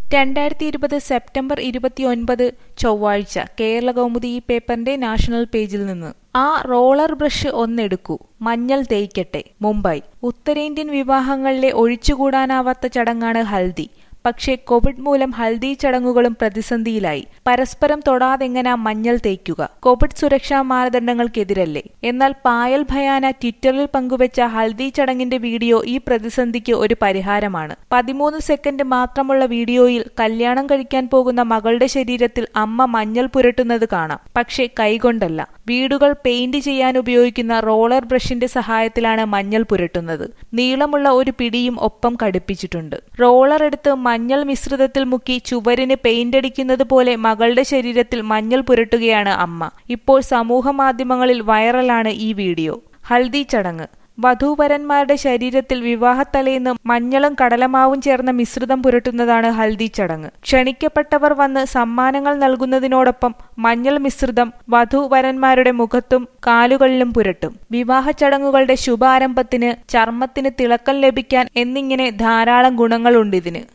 രണ്ടായിരത്തി ഇരുപത് സെപ്റ്റംബർ ഇരുപത്തിയൊൻപത് ചൊവ്വാഴ്ച കേരള കൗമുദി ഈ പേപ്പറിന്റെ നാഷണൽ പേജിൽ നിന്ന് ആ റോളർ ബ്രഷ് ഒന്നെടുക്കൂ മഞ്ഞൾ തേയ്ക്കട്ടെ മുംബൈ ഉത്തരേന്ത്യൻ വിവാഹങ്ങളിലെ ഒഴിച്ചുകൂടാനാവാത്ത ചടങ്ങാണ് ഹൽദി പക്ഷേ കോവിഡ് മൂലം ഹൽദി ചടങ്ങുകളും പ്രതിസന്ധിയിലായി പരസ്പരം തൊടാതെങ്ങനാ മഞ്ഞൾ തേയ്ക്കുക കോവിഡ് സുരക്ഷാ മാനദണ്ഡങ്ങൾക്കെതിരല്ലേ എന്നാൽ പായൽ ഭയാന ട്വിറ്ററിൽ പങ്കുവച്ച ഹൽദി ചടങ്ങിന്റെ വീഡിയോ ഈ പ്രതിസന്ധിക്ക് ഒരു പരിഹാരമാണ് പതിമൂന്ന് സെക്കൻഡ് മാത്രമുള്ള വീഡിയോയിൽ കല്യാണം കഴിക്കാൻ പോകുന്ന മകളുടെ ശരീരത്തിൽ അമ്മ മഞ്ഞൾ പുരട്ടുന്നത് കാണാം പക്ഷേ കൈകൊണ്ടല്ല വീടുകൾ പെയിന്റ് ചെയ്യാൻ ഉപയോഗിക്കുന്ന റോളർ ബ്രഷിന്റെ സഹായത്തിലാണ് മഞ്ഞൾ പുരട്ടുന്നത് നീളമുള്ള ഒരു പിടിയും ഒപ്പം ഘടിപ്പിച്ചിട്ടുണ്ട് റോളർ എടുത്ത് മഞ്ഞൾ മിശ്രിതത്തിൽ മുക്കി ചുവരിന് പെയിന്റ് അടിക്കുന്നത് പോലെ മകളുടെ ശരീരത്തിൽ മഞ്ഞൾ പുരട്ടുകയാണ് അമ്മ ഇപ്പോൾ സമൂഹ മാധ്യമങ്ങളിൽ വൈറലാണ് ഈ വീഡിയോ ഹൽദി ചടങ്ങ് വധൂവരന്മാരുടെ ശരീരത്തിൽ വിവാഹത്തലേന്ന് മഞ്ഞളും കടലമാവും ചേർന്ന മിശ്രിതം പുരട്ടുന്നതാണ് ഹൽദി ചടങ്ങ് ക്ഷണിക്കപ്പെട്ടവർ വന്ന് സമ്മാനങ്ങൾ നൽകുന്നതിനോടൊപ്പം മഞ്ഞൾ മിശ്രിതം വധൂവരന്മാരുടെ മുഖത്തും കാലുകളിലും പുരട്ടും വിവാഹ ചടങ്ങുകളുടെ ശുഭാരംഭത്തിന് ചർമ്മത്തിന് തിളക്കം ലഭിക്കാൻ എന്നിങ്ങനെ ധാരാളം ഗുണങ്ങളുണ്ടിതിന്